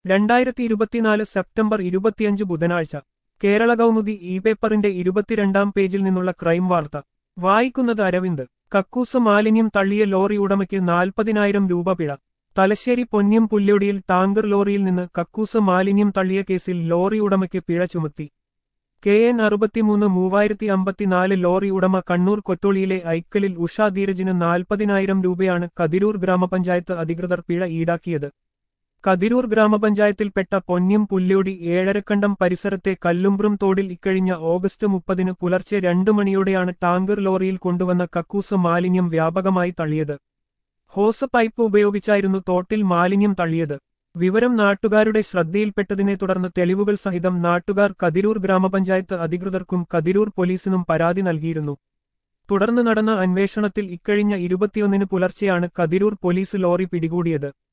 രണ്ടായിരത്തി ഇരുപത്തിനാല് സെപ്റ്റംബർ ഇരുപത്തിയഞ്ച് ബുധനാഴ്ച കേരള കൗമുദി ഇ പേപ്പറിന്റെ ഇരുപത്തിരണ്ടാം പേജിൽ നിന്നുള്ള ക്രൈം വാർത്ത വായിക്കുന്നത് അരവിന്ദ് കക്കൂസ് മാലിന്യം തള്ളിയ ലോറി ഉടമയ്ക്ക് നാൽപ്പതിനായിരം രൂപ പിഴ തലശ്ശേരി പൊന്ന്യം പുല്ലോടിയിൽ ടാങ്കർ ലോറിയിൽ നിന്ന് കക്കൂസ് മാലിന്യം തള്ളിയ കേസിൽ ലോറി ഉടമയ്ക്ക് പിഴ ചുമത്തി കെ എൻ അറുപത്തിമൂന്ന് മൂവായിരത്തി അമ്പത്തിനാല് ലോറി ഉടമ കണ്ണൂർ കൊറ്റോളിയിലെ ഐക്കലിൽ ഉഷാ ധീരജിന് നാൽപ്പതിനായിരം രൂപയാണ് കതിരൂർ ഗ്രാമപഞ്ചായത്ത് അധികൃതർ പിഴ ഈടാക്കിയത് കതിരൂർ ഗ്രാമപഞ്ചായത്തിൽപ്പെട്ട പൊന്ന്യം പുല്ലോടി ഏഴരക്കണ്ടം പരിസരത്തെ കല്ലുംബ്രം തോടിൽ ഇക്കഴിഞ്ഞ ഓഗസ്റ്റ് മുപ്പതിന് പുലർച്ചെ രണ്ടു മണിയോടെയാണ് ടാങ്കർ ലോറിയിൽ കൊണ്ടുവന്ന കക്കൂസ് മാലിന്യം വ്യാപകമായി തള്ളിയത് ഹോസ് പൈപ്പ് ഉപയോഗിച്ചായിരുന്നു തോട്ടിൽ മാലിന്യം തള്ളിയത് വിവരം നാട്ടുകാരുടെ ശ്രദ്ധയിൽപ്പെട്ടതിനെ തുടർന്ന് തെളിവുകൾ സഹിതം നാട്ടുകാർ കതിരൂർ ഗ്രാമപഞ്ചായത്ത് അധികൃതർക്കും കതിരൂർ പോലീസിനും പരാതി നൽകിയിരുന്നു തുടർന്ന് നടന്ന അന്വേഷണത്തിൽ ഇക്കഴിഞ്ഞ ഇരുപത്തിയൊന്നിന് പുലർച്ചെയാണ് കതിരൂർ പോലീസ് ലോറി പിടികൂടിയത്